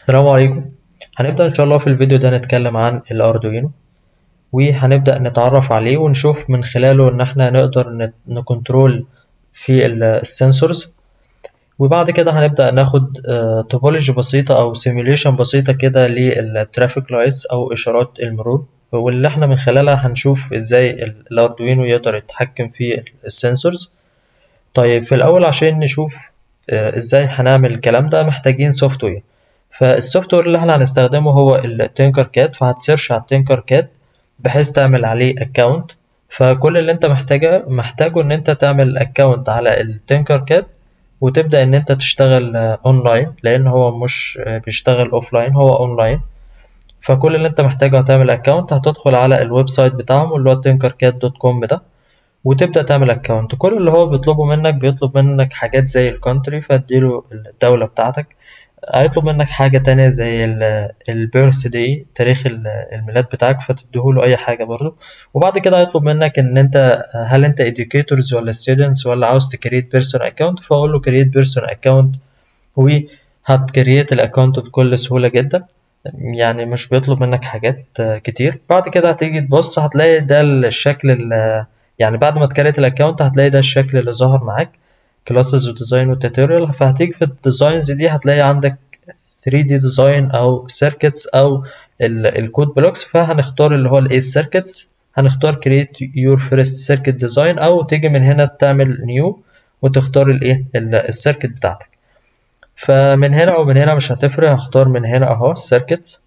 السلام عليكم هنبدأ إن شاء الله في الفيديو ده نتكلم عن الأردوينو وهنبدأ نتعرف عليه ونشوف من خلاله إن احنا نقدر نت- نكنترول في ال- السنسورز وبعد كده هنبدأ ناخد توبولوجي بسيطة أو سيميوليشن بسيطة كده للترافيك لايتس أو إشارات المرور واللي احنا من خلالها هنشوف ازاي ال- الأردوينو يقدر يتحكم في السنسورز طيب في الأول عشان نشوف آه، ازاي هنعمل الكلام ده محتاجين سوفت وير فالسوفت وير اللي احنا هنستخدمه هو التينكر كاد فهتسيرش على التينكر كاد بحيث تعمل عليه اكونت فكل اللي انت محتاجه محتاجه ان انت تعمل اكونت على التينكر كاد وتبدأ ان انت تشتغل اونلاين لان هو مش آه، بيشتغل اوفلاين هو اونلاين فكل اللي انت محتاجه هتعمل اكونت هتدخل على الويب سايت بتاعهم اللي هو tinkercad.com ده وتبدأ تعمل اكونت كل اللي هو بيطلبه منك بيطلب منك حاجات زي الكونتري فاديله الدولة بتاعتك هيطلب منك حاجة تانية زي البيرث داي تاريخ ال- الميلاد بتاعك فتديهوله أي حاجة برضو وبعد كده هيطلب منك إن أنت هل أنت educators ولا students ولا عاوز تكريت بيرسون أكاونت فأقول له كريت بيرسون أكاونت وهتكريت الأكاونت بكل سهولة جدا يعني مش بيطلب منك حاجات آه، كتير بعد كده هتيجي تبص هتلاقي ده الشكل ال- يعني بعد ما تكريت الأكاونت هتلاقي ده الشكل اللي ظهر معاك كلاسز وديزاين وتوتوريال فهتيجي في الديزاينز دي هتلاقي عندك 3D ديزاين او سيركتس او الكود بلوكس فهنختار اللي هو الايه سيركتس هنختار create your first circuit design او تيجي من هنا تعمل new وتختار الايه السيركت بتاعتك فمن هنا ومن هنا مش هتفرق هختار من هنا اهو circuits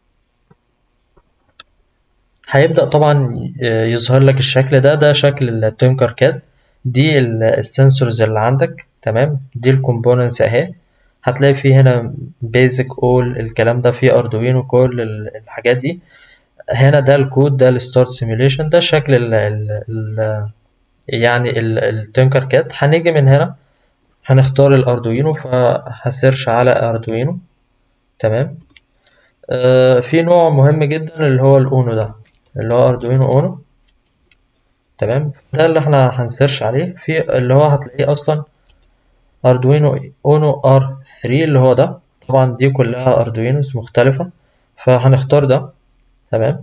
هيبدأ طبعا يظهر لك الشكل ده ده شكل التينكر كاد دي السنسورز اللي عندك تمام دي الكومبوننتس اهي هتلاقي فيه هنا بيزك اول الكلام ده فيه اردوينو كل ال- الحاجات دي هنا ده الكود ده الستارت سيميوليشن ده شكل ال ال ال يعني التينكر كاد هنيجي من هنا هنختار الاردوينو فهسيرش على اردوينو تمام آه في نوع مهم جدا اللي هو الاونو ده اللي هو اردوينو اونو تمام ده اللي احنا هنسيرش عليه في اللي هو هتلاقيه اصلا اردوينو اونو ار 3 اللي هو ده طبعا دي كلها اردوينوز مختلفة فهنختار ده تمام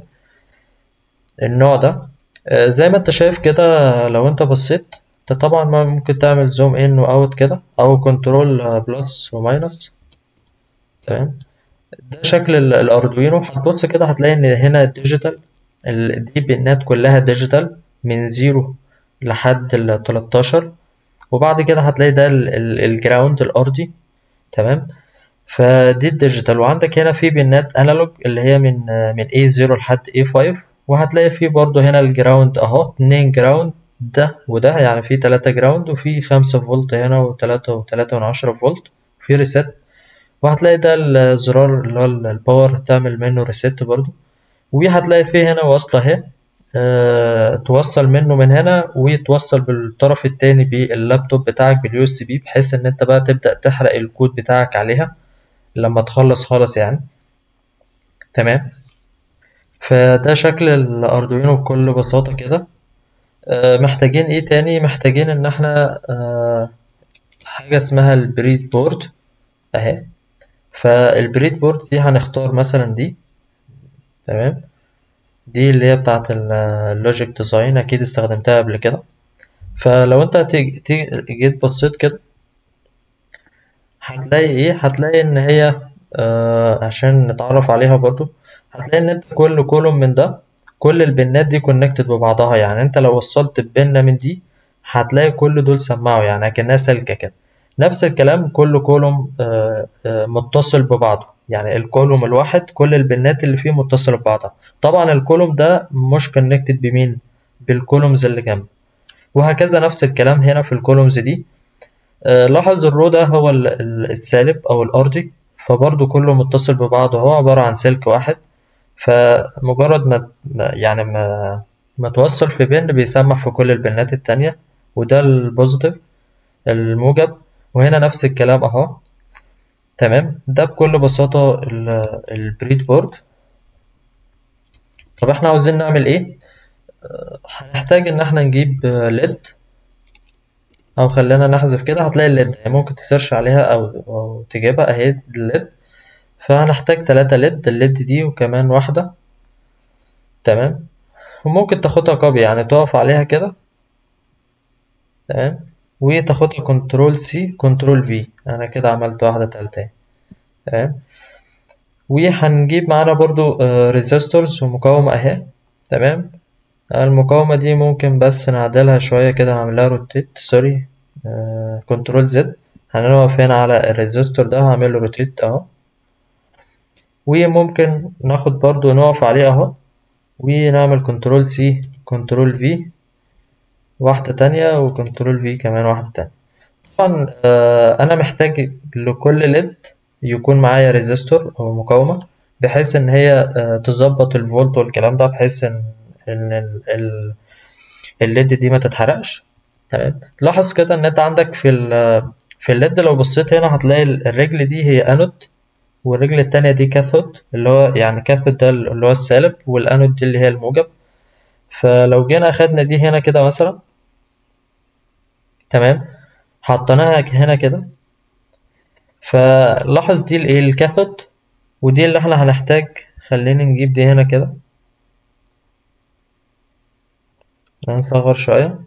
النوع ده آه، زي ما انت شايف كده لو انت بصيت انت طبعا ما ممكن تعمل زوم ان واوت كده او كنترول بلس وماينس تمام ده شكل ال- الاردوينو هتبص كده هتلاقي ان هنا ديجيتال ال- دي بينات كلها ديجيتال من زيرو لحد ال 13 وبعد كده هتلاقي ده الجراوند الارضي تمام فدي الديجيتال وعندك هنا في بنات انالوج اللي هي من من A0 لحد A5 وهتلاقي في برضو هنا الجراوند اهو اتنين جراوند ده وده يعني في تلاتة جراوند وفي خمسة فولت هنا وتلاتة وتلاتة من عشرة فولت وفي ريست وهتلاقي ده الزرار اللي هو الباور هتعمل منه ريست برضو وهتلاقي فيه هنا وصلة اهي آه، توصل منه من هنا ويتوصل بالطرف التاني باللابتوب بتاعك باليو اس بي بحيث ان انت بقى تبدأ تحرق الكود بتاعك عليها لما تخلص خالص يعني تمام فده شكل الاردوينو بكل بساطة كده آه، محتاجين ايه تاني محتاجين ان احنا آه، حاجة اسمها البريد بورد اهي فالبريد بورد دي هنختار مثلا دي تمام دي اللي هي بتاعت اللوجيك ديزاين اكيد استخدمتها قبل كده فلو انت هتيجي تيجي- جيت بصيت كده هتلاقي ايه هتلاقي ان هي آه عشان نتعرف عليها برضو هتلاقي ان انت كل كولوم من ده كل البنات دي كونكتد ببعضها يعني انت لو وصلت بنة من دي هتلاقي كل دول سماعوا يعني كأنها سلكة كده نفس الكلام كل كولوم آه آه متصل ببعضه يعني الكولوم الواحد كل البنات اللي فيه متصلة ببعضها طبعا الكولوم ده مش كونكتد بمين بالكولومز اللي جنبه وهكذا نفس الكلام هنا في الكولومز دي آه، لاحظ الرو ده هو ال- ال- السالب أو الأرضي فبرضه كله متصل ببعضه هو عبارة عن سلك واحد فمجرد ما ما- يعني ما ما توصل في بن بيسمح في كل البنات التانية وده البوزيتيف الموجب وهنا نفس الكلام أهو تمام ده بكل بساطة ال- البريد بورد طب احنا عاوزين نعمل ايه؟ آه، هنحتاج ان احنا نجيب ليد او خلينا نحذف كده هتلاقي الليد يعني ممكن تسيرش عليها او او تجيبها اهي الليد فهنحتاج تلاتة ليد الليد دي وكمان واحدة تمام وممكن تاخدها كوبي يعني تقف عليها كده تمام وتاخدها كنترول سي كنترول في انا كده عملت واحدة تالتة تمام وهنجيب معانا برضو ريزيستورز ومقاومة اهي تمام المقاومة دي ممكن بس نعدلها شوية كده هعملها روتيت سوري كنترول زد هنقف هنا على الريزيستور ده هعمله روتيت اهو وممكن ناخد برضو نقف عليه اهو ونعمل كنترول سي كنترول في واحدة تانية وكنترول في كمان واحدة تانية طبعا أنا محتاج لكل ليد يكون معايا ريزيستور أو مقاومة بحيث إن هي تظبط الفولت والكلام ده بحيث إن إن الليد دي ما تتحرقش تمام لاحظ كده إن أنت عندك في ال في الليد لو بصيت هنا هتلاقي الرجل دي هي أنود والرجل التانية دي كاثود اللي هو يعني كاثود ده اللي هو السالب والأنود دي اللي هي الموجب فلو جينا أخدنا دي هنا كده مثلا تمام حطيناها هنا كده فلاحظ دي الايه الكاثود ودي اللي احنا هنحتاج خلينا نجيب دي هنا كده نصغر شوية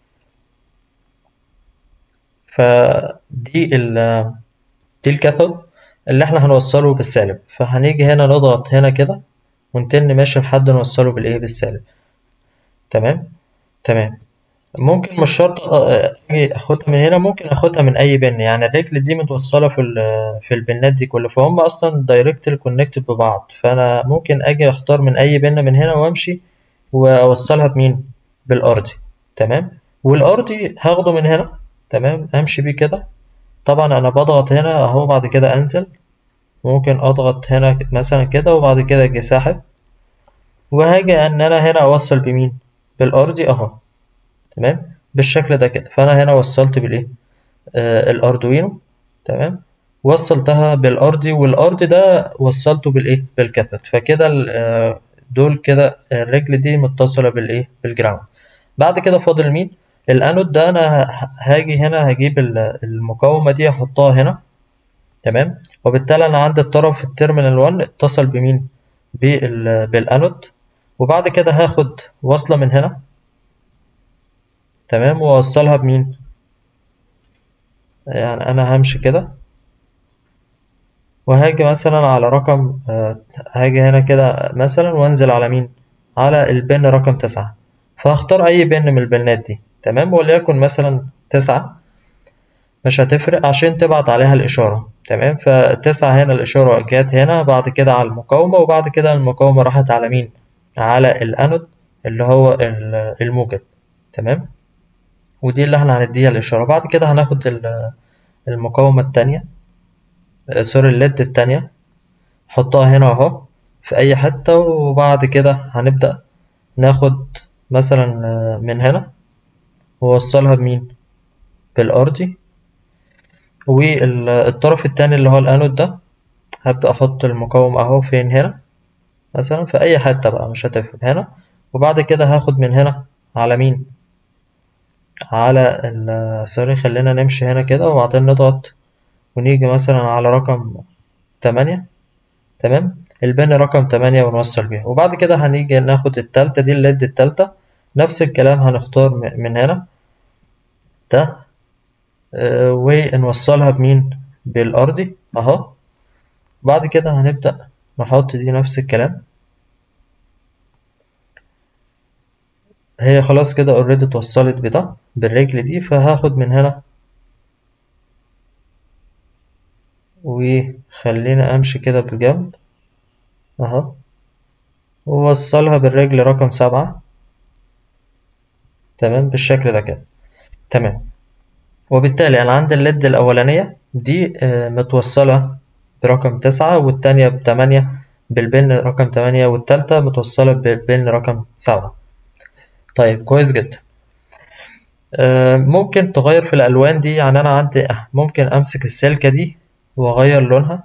فدي ال دي الكاثود اللي احنا هنوصله بالسالب فهنيجي هنا نضغط هنا كده ونتن ماشي لحد نوصله بالايه بالسالب تمام تمام ممكن مش شرط اجي اخدها من هنا ممكن اخدها من اي بن يعني الرجل دي متوصله في في البنات دي كلها فهم اصلا دايركتلي كونكتد ببعض فانا ممكن اجي اختار من اي بن من هنا وامشي واوصلها بمين بالارضي تمام والارضي هاخده من هنا تمام امشي بيه كده طبعا انا بضغط هنا اهو بعد كده انزل ممكن اضغط هنا مثلا كده وبعد كده اجي ساحب وهاجي ان انا هنا اوصل بمين بالارضي اهو تمام بالشكل ده كده فانا هنا وصلت بالايه آه الاردوينو تمام وصلتها بالارضي والارضي ده وصلته بالايه بالكاثود فكده آه دول كده الرجل دي متصله بالايه بالجراوند بعد كده فاضل مين الانود ده انا هاجي هنا هجيب المقاومه دي احطها هنا تمام وبالتالي انا عندي الطرف التيرمينال 1 اتصل بمين بالانود وبعد كده هاخد وصله من هنا تمام واوصلها بمين يعني انا همشي كده وهاجي مثلا على رقم آه هاجي هنا كده مثلا وانزل على مين على البن رقم تسعة فهختار اي بن من البنات دي تمام وليكن مثلا تسعة مش هتفرق عشان تبعت عليها الإشارة تمام فتسعة هنا الإشارة جت هنا بعد كده على المقاومة وبعد كده المقاومة راحت على مين على الأنود اللي هو الموجب تمام ودي اللي احنا هنديها الإشارة بعد كده هناخد المقاومة التانية سوري الليد التانية حطها هنا اهو في أي حتة وبعد كده هنبدأ ناخد مثلا من هنا ووصلها بمين بالأرضي والطرف التاني اللي هو الأنود ده هبدأ أحط المقاوم أهو فين هنا مثلا في أي حتة بقى مش هتفرق هنا وبعد كده هاخد من هنا على مين على ال سوري خلينا نمشي هنا كده وبعدين نضغط ونيجي مثلا على رقم تمانية تمام البن رقم تمانية ونوصل بيها وبعد كده هنيجي ناخد التالتة دي الليد التالتة نفس الكلام هنختار من هنا ده آه ونوصلها بمين بالأرضي أهو بعد كده هنبدأ نحط دي نفس الكلام هي خلاص كده اوريدي اتوصلت بده بالرجل دي فهاخد من هنا وخلينا امشي كده بجنب اهو ووصلها بالرجل رقم سبعة تمام بالشكل ده كده تمام وبالتالي انا عندي الليد الاولانية دي متوصلة برقم تسعة والتانية بتمانية بالبن رقم تمانية والتالتة متوصلة بالبن رقم سبعة طيب كويس جدا ممكن تغير في الألوان دي يعني أنا عندي ممكن أمسك السلكة دي وأغير لونها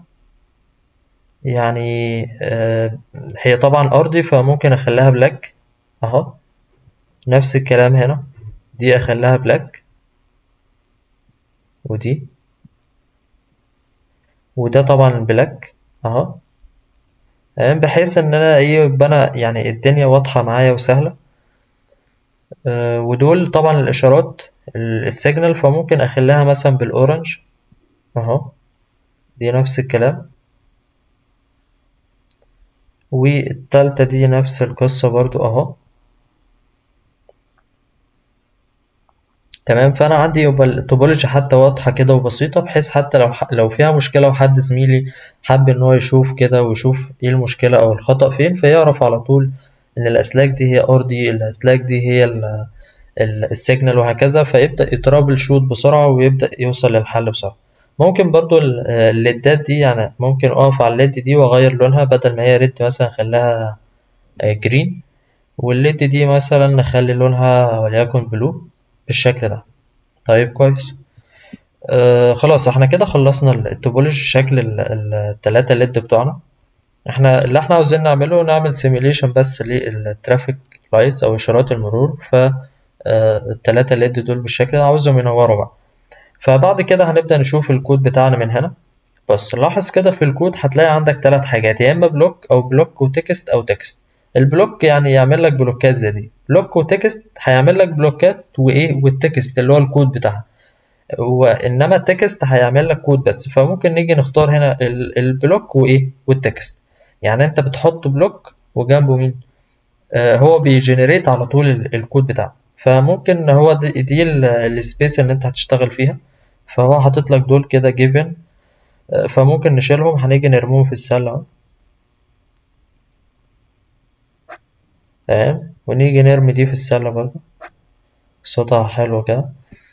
يعني هي طبعا أرضي فممكن أخليها بلاك أهو نفس الكلام هنا دي أخليها بلاك ودي وده طبعا بلاك اهو تمام بحيث ان انا ايه يبقى انا يعني الدنيا واضحة معايا وسهلة آه ودول طبعا الاشارات السيجنال فممكن اخليها مثلا بالاورنج اهو دي نفس الكلام والتالتة دي نفس القصة برضو اهو تمام فانا عندي يبقى التوبولوجي حتى واضحه كده وبسيطه بحيث حتى لو لو فيها مشكله وحد زميلي حب ان هو يشوف كده ويشوف ايه المشكله او الخطا فين فيعرف على طول ان الاسلاك دي هي ار دي الاسلاك دي هي السيجنال وهكذا فيبدا يترابل شوت بسرعه ويبدا يوصل للحل بسرعه ممكن برضو الليدات دي يعني ممكن اقف على الليد دي واغير لونها بدل ما هي ريد مثلا اخليها جرين والليد دي مثلا نخلي لونها وليكن بلو بالشكل ده طيب كويس آه خلاص احنا كده خلصنا التوبولوجي شكل التلاتة ليد بتوعنا احنا اللي احنا عاوزين نعمله نعمل سيميليشن بس للترافيك لايتس او اشارات المرور ف آه التلاتة ليد دول بالشكل ده عاوزهم ينوروا بقى فبعد كده هنبدأ نشوف الكود بتاعنا من هنا بس لاحظ كده في الكود هتلاقي عندك تلات حاجات يا اما بلوك او بلوك وتكست او تكست البلوك يعني يعمل لك بلوكات زي دي بلوك وتكست هيعمل لك بلوكات وايه والتكست اللي هو الكود بتاعها وانما التكست هيعمل لك كود بس فممكن نيجي نختار هنا البلوك وايه والتكست يعني انت بتحط بلوك وجنبه مين آه هو بيجنريت على طول الكود بتاعه فممكن هو دي, دي السبيس اللي انت هتشتغل فيها فهو حاطط لك دول كده جيفن آه فممكن نشيلهم هنيجي نرموهم في السله تمام ونيجي نرمي دي في السلة برضه صوتها حلو كده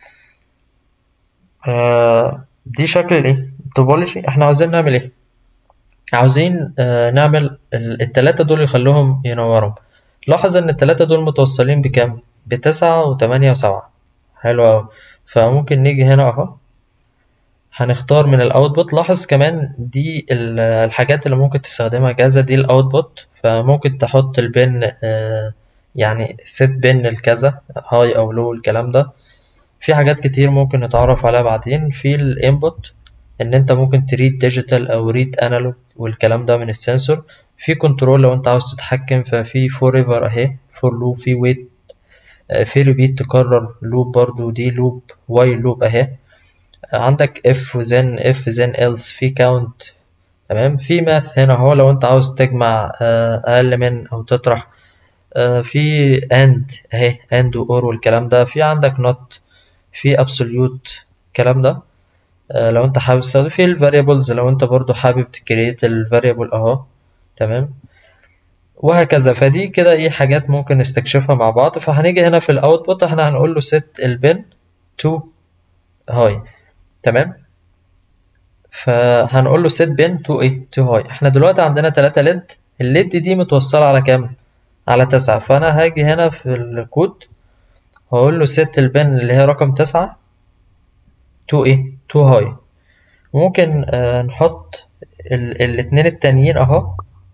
آه دي شكل الايه التوبولوجي احنا عاوزين نعمل ايه عاوزين آه نعمل التلاتة دول يخلوهم ينوروا لاحظ ان التلاتة دول متوصلين بكام بتسعة وتمانية وسبعة حلو اوي فممكن نيجي هنا اهو هنختار من الاوتبوت لاحظ كمان دي الحاجات اللي ممكن تستخدمها جاهزة دي الاوتبوت فممكن تحط البن آه يعني set بن الكذا هاي او لو الكلام ده في حاجات كتير ممكن نتعرف عليها بعدين في الانبوت ان انت ممكن تريد ديجيتال او ريد انالوج والكلام ده من السنسور في كنترول لو انت عاوز تتحكم ففي فور ايفر اهي فور لوب في ويت في ريبيت تكرر لوب برضو دي لوب واي لوب اهي عندك اف وزن اف زن else في كاونت تمام في ماث هنا اهو لو انت عاوز تجمع اقل من او تطرح في اند اهي اند اور والكلام ده في عندك نوت في ابسوليوت الكلام ده لو انت حابب تستخدم في الفاريبلز لو انت برضو حابب تكريت الفاريبل اهو تمام وهكذا فدي كده ايه حاجات ممكن نستكشفها مع بعض فهنيجي هنا في الاوتبوت احنا هنقول له set البن to هاي تمام فهنقول له set bin to ايه to high احنا دلوقتي عندنا تلاتة ليد الليد دي متوصلة على كام على تسعة فانا هاجي هنا في الكود هقول له set البن اللي هي رقم تسعة to ايه to high ممكن آه نحط ال الاتنين التانيين اهو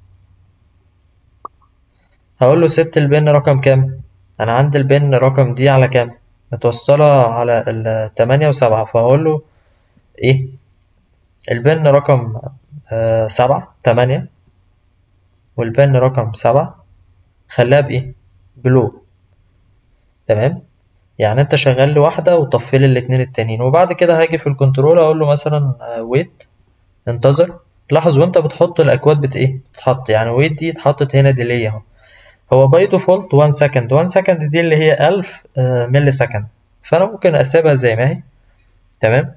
هقول له set البن رقم كام انا عندي البن رقم دي على كام متوصلة على التمانية وسبعة فهقول له ايه البن رقم آه سبعة تمانية والبن رقم سبعة خليها بإيه بلو تمام يعني انت شغال لي واحدة وطفي لي الاتنين التانيين وبعد كده هاجي في الكنترول اقول له مثلا ويت انتظر لاحظ وانت بتحط الاكواد بت ايه بتتحط يعني ويت دي اتحطت هنا ديلي اهو هو باي ديفولت 1 سكند 1 سكند دي اللي هي 1000 ملي سكند فانا ممكن اسيبها زي ما هي تمام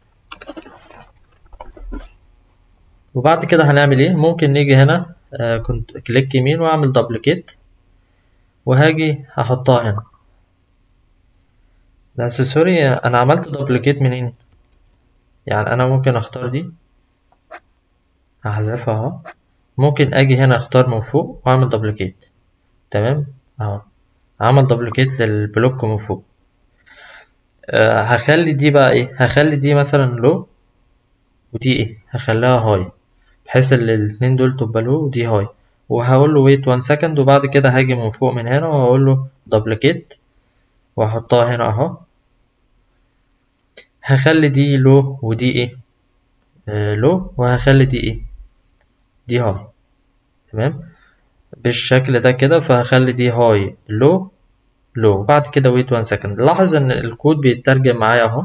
وبعد كده هنعمل ايه ممكن نيجي هنا آه كنت كليك يمين واعمل دبليكيت وهاجي هحطها هنا بس سوري انا عملت دبليكيت منين يعني انا ممكن اختار دي هحذفها اهو ممكن اجي هنا اختار من فوق واعمل دبليكيت تمام اهو عمل دبليكيت للبلوك من فوق أه هخلي دي بقى ايه هخلي دي مثلا لو ودي ايه هخليها هاي بحيث ان الاتنين دول تبقى لو ودي هاي وهقول له wait one second وبعد كده هاجي من فوق من هنا وهقول له duplicate واحطها هنا اهو هخلي دي لو ودي ايه آه لو وهخلي دي ايه دي هاي تمام بالشكل ده كده فهخلي دي هاي لو لو بعد كده ويت 1 سكند لاحظ ان الكود بيترجم معايا اهو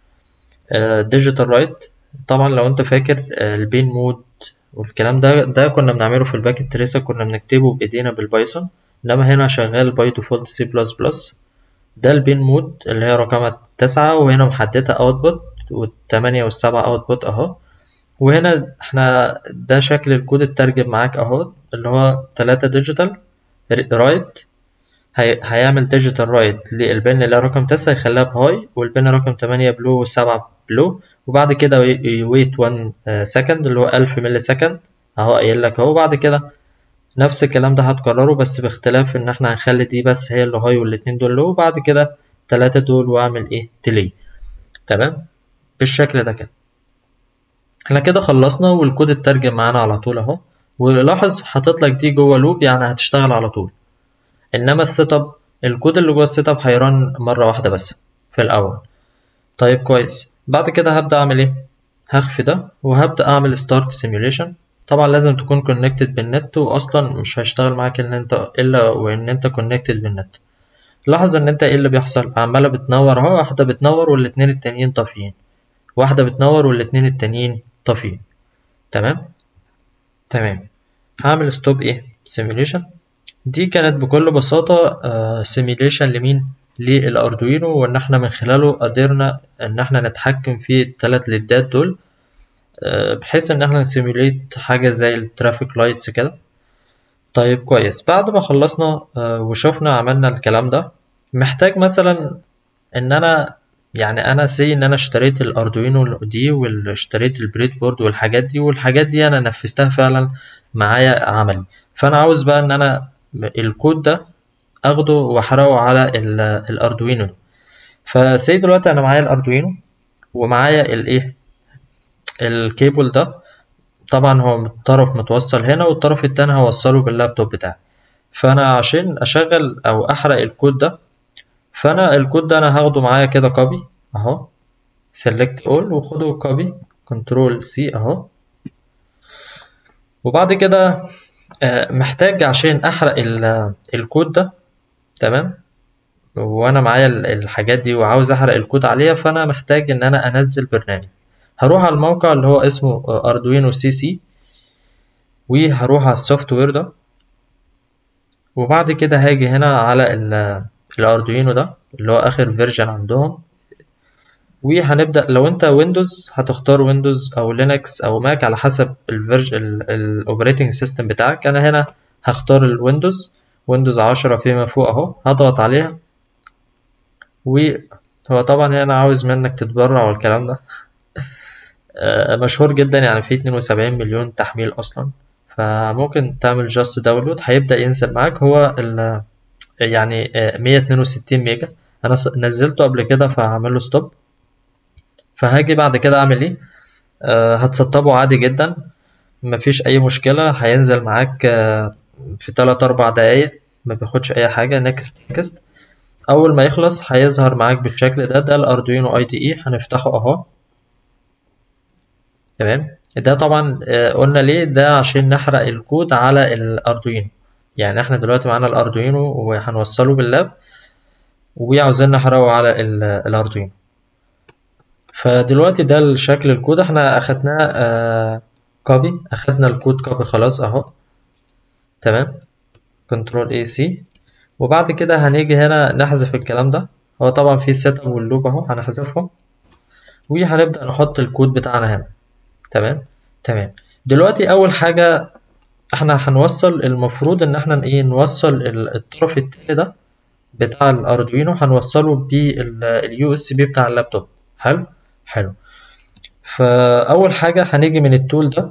ديجيتال رايت طبعا لو انت فاكر البين مود والكلام ده ده كنا بنعمله في الباكت تريسر كنا بنكتبه بايدينا بالبايثون انما هنا شغال باي ديفولت سي بلس بلس ده البين مود اللي هي رقمها تسعة وهنا محددة اوتبوت والتمانية والسبعة اوتبوت اهو وهنا احنا ده شكل الكود اترجم معاك اهو اللي هو تلاتة ديجيتال رايت هي... هيعمل ديجيتال رايت للبن اللي رقم تسعة يخليها بهاي والبن رقم تمانية بلو والسبعة بلو وبعد كده ويت 1 سكند اللي هو ألف ملي سكند اهو قايل لك اهو بعد كده نفس الكلام ده هتكرره بس باختلاف ان احنا هنخلي دي بس هي اللي هاي والاتنين دول لو وبعد كده تلاتة دول واعمل ايه ديلي تمام بالشكل ده كده احنا كده خلصنا والكود اترجم معانا على طول اهو ولاحظ حاطط لك دي جوه لوب يعني هتشتغل على طول انما السيت اب الكود اللي جوه السيت اب هيرن مره واحده بس في الاول طيب كويس بعد كده هبدا اعمل ايه هخفي ده وهبدا اعمل ستارت سيميوليشن طبعا لازم تكون كونكتد بالنت واصلا مش هيشتغل معاك ان انت الا وان انت كونكتد بالنت لاحظ ان انت ايه اللي بيحصل عماله بتنور اهو واحده بتنور والاتنين التانيين طافيين واحده بتنور والاتنين التانيين طافيين تمام تمام هعمل ستوب ايه سيميوليشن دي كانت بكل بساطة سيميليشن لمين للأردوينو وإن احنا من خلاله قدرنا إن احنا نتحكم في التلات ليدات دول بحيث إن احنا نسيميليت حاجة زي الترافيك لايتس كده طيب كويس بعد ما خلصنا وشوفنا عملنا الكلام ده محتاج مثلا إن أنا يعني أنا سي إن أنا اشتريت الأردوينو دي واشتريت البريد بورد والحاجات دي والحاجات دي أنا نفذتها فعلا معايا عملي فأنا عاوز بقى إن أنا الكود ده اخده واحرقه على الاردوينو فسي دلوقتي انا معايا الاردوينو ومعايا الايه الكيبل ده طبعا هو طرف متوصل هنا والطرف التاني هوصله باللابتوب بتاعي فانا عشان اشغل او احرق الكود ده فانا الكود ده انا هاخده معايا كده كوبي اهو select all وخده كوبي كنترول سي اهو وبعد كده محتاج عشان احرق الكود ده تمام وانا معايا الحاجات دي وعاوز احرق الكود عليها فانا محتاج ان انا انزل برنامج هروح على الموقع اللي هو اسمه اردوينو سي سي وهروح على السوفت وير ده وبعد كده هاجي هنا على الاردوينو ده اللي هو اخر فيرجن عندهم وهنبدأ لو انت ويندوز هتختار ويندوز او لينكس او ماك على حسب الفيرجن الاوبريتنج سيستم بتاعك انا هنا هختار الويندوز ويندوز عشرة فيما فوق اهو هضغط عليها وهو طبعا هنا عاوز منك تتبرع والكلام ده مشهور جدا يعني فيه 72 مليون تحميل اصلا فممكن تعمل جاست داونلود هيبدأ ينزل معاك هو ال يعني 162 ميجا انا نزلته قبل كده فهعمل له ستوب فهاجي بعد كده اعمل ايه آه هتسطبه عادي جدا مفيش اي مشكله هينزل معاك آه في 3 4 دقايق ما بياخدش اي حاجه نكست نكست اول ما يخلص هيظهر معاك بالشكل ده ده الاردوينو اي دي اي هنفتحه اهو تمام ده طبعا آه قلنا ليه ده عشان نحرق الكود على الاردوينو يعني احنا دلوقتي معانا الاردوينو وهنوصله باللاب وعاوزين نحرقه على الاردوينو فدلوقتي ده الشكل الكود احنا اخدناه آه كوبي اخدنا الكود كوبي خلاص اهو تمام كنترول اي سي وبعد كده هنيجي هنا نحذف الكلام ده هو طبعا في سيت اب واللوب اهو هنحذفهم وهنبدأ نحط الكود بتاعنا هنا تمام تمام دلوقتي اول حاجة احنا هنوصل المفروض ان احنا ايه نوصل الطرف التاني ده بتاع الاردوينو هنوصله باليو اس بي بتاع اللابتوب حلو حلو فاول حاجه هنيجي من التول ده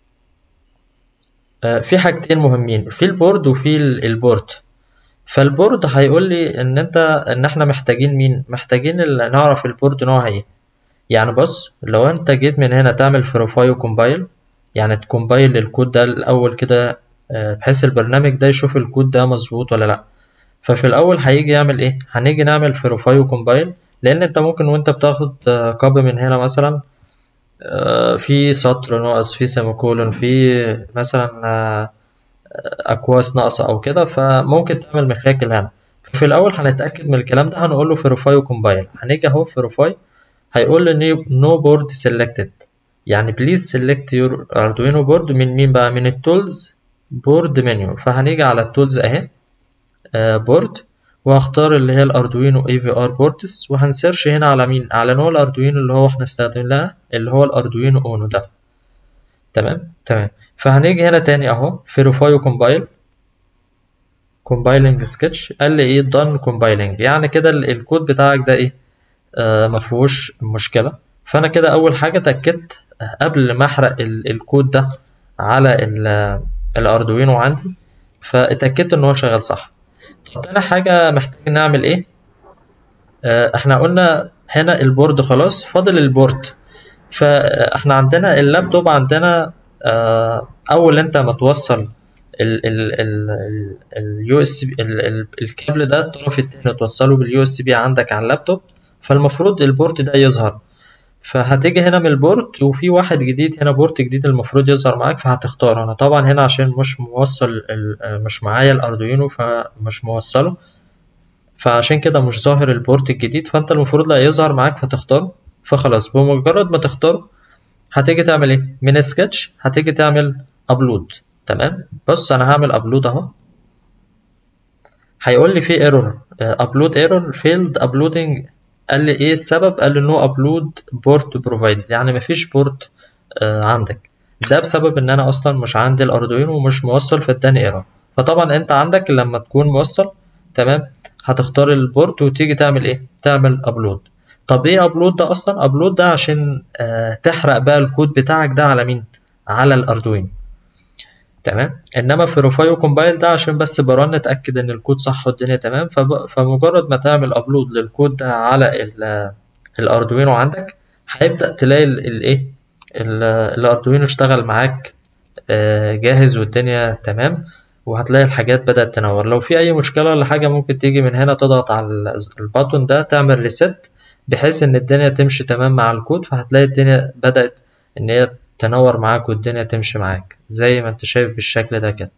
في حاجتين مهمين في البورد وفي البورت فالبورد هيقول لي ان انت ان احنا محتاجين مين محتاجين نعرف البورد نوعها ايه يعني بص لو انت جيت من هنا تعمل فيريفاي وكومبايل يعني تكومبايل الكود ده الاول كده بحيث البرنامج ده يشوف الكود ده مظبوط ولا لا ففي الاول هيجي يعمل ايه هنيجي نعمل فيريفاي وكومبايل لان انت ممكن وانت بتاخد كوبي من هنا مثلا آه، في سطر ناقص في سيميكولون في مثلا آه، اكواس ناقصه او كده فممكن تعمل مشاكل هنا في الاول هنتاكد من الكلام ده هنقول له فيريفاي وكومبايل هنيجي اهو فيريفاي هيقول لي نو بورد سيلكتد يعني بليز سيلكت يور اردوينو بورد من مين بقى من التولز بورد منيو فهنيجي على التولز اهي بورد وهختار اللي هي الاردوينو اي في ار بوردز وهنسيرش هنا على مين على نوع الاردوينو اللي هو احنا استخدمناه اللي هو الاردوينو اونو ده تمام تمام فهنيجي هنا تاني اهو فيريفاي وكومبايل كومبايلنج سكتش قال لي ايه done كومبايلنج يعني كده الكود بتاعك ده ايه آه مفيهوش مشكله فانا كده اول حاجه اتاكدت قبل ما احرق الكود ده على الاردوينو عندي فاتاكدت ان هو شغال صح طب تاني حاجه محتاجين نعمل ايه آه احنا قلنا هنا البورد خلاص فاضل البورت فاحنا عندنا اللابتوب عندنا آه اول انت ما توصل اليو اس بي الكابل ده الطرف التاني توصله باليو اس بي عندك على اللابتوب فالمفروض البورت ده يظهر فهتيجي هنا من البورت وفي واحد جديد هنا بورت جديد المفروض يظهر معاك فهتختار انا طبعا هنا عشان مش موصل مش معايا الاردوينو فمش موصله فعشان كده مش ظاهر البورت الجديد فانت المفروض لا يظهر معاك فتختاره فخلاص بمجرد ما تختاره هتيجي تعمل ايه من سكتش هتيجي تعمل ابلود تمام بص انا هعمل ابلود اهو هيقول لي في ايرور ابلود ايرور فيلد ابلودنج قال لي ايه السبب قال لي نو ابلود بورت بروفايد يعني مفيش بورت آه عندك ده بسبب ان انا اصلا مش عندي الاردوينو ومش موصل فاداني ايرور فطبعا انت عندك لما تكون موصل تمام هتختار البورت وتيجي تعمل ايه تعمل ابلود طب ايه ابلود ده اصلا ابلود ده عشان آه تحرق بقى الكود بتاعك ده على مين على الاردوينو تمام انما في رفايو كومبايل ده عشان بس برن اتاكد ان الكود صح والدنيا تمام فب... فمجرد ما تعمل ابلود للكود ده على ال... الاردوينو عندك هيبدا تلاقي الايه الاردوينو اشتغل معاك جاهز والدنيا تمام وهتلاقي الحاجات بدات تنور لو في اي مشكله ولا حاجه ممكن تيجي من هنا تضغط على الباتون ده تعمل ريست بحيث ان الدنيا تمشي تمام مع الكود فهتلاقي الدنيا بدات ان هي تنور معاك والدنيا تمشي معاك زي ما انت شايف بالشكل ده كده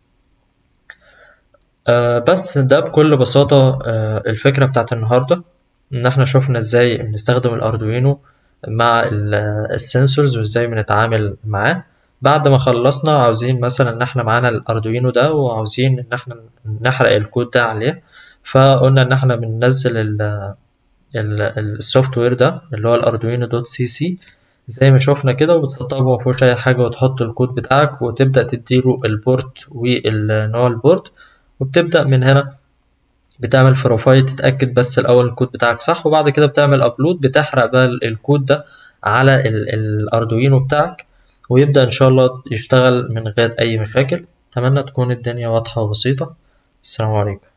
آه بس ده بكل بساطة آه الفكرة بتاعت النهاردة ان احنا شفنا ازاي بنستخدم الاردوينو مع السنسورز وازاي بنتعامل معاه بعد ما خلصنا عاوزين مثلا ان احنا معانا الاردوينو ده وعاوزين ان احنا نحرق الكود ده عليه فقلنا ان احنا بننزل السوفت وير ده اللي هو الاردوينو دوت سي سي زي ما شفنا كده وبتسطبه مفيهوش اي حاجه وتحط الكود بتاعك وتبدا تديله البورت والنوع البورت وبتبدا من هنا بتعمل فروفايل تتاكد بس الاول الكود بتاعك صح وبعد كده بتعمل ابلود بتحرق بقى الكود ده على الاردوينو بتاعك ويبدا ان شاء الله يشتغل من غير اي مشاكل اتمنى تكون الدنيا واضحه وبسيطه السلام عليكم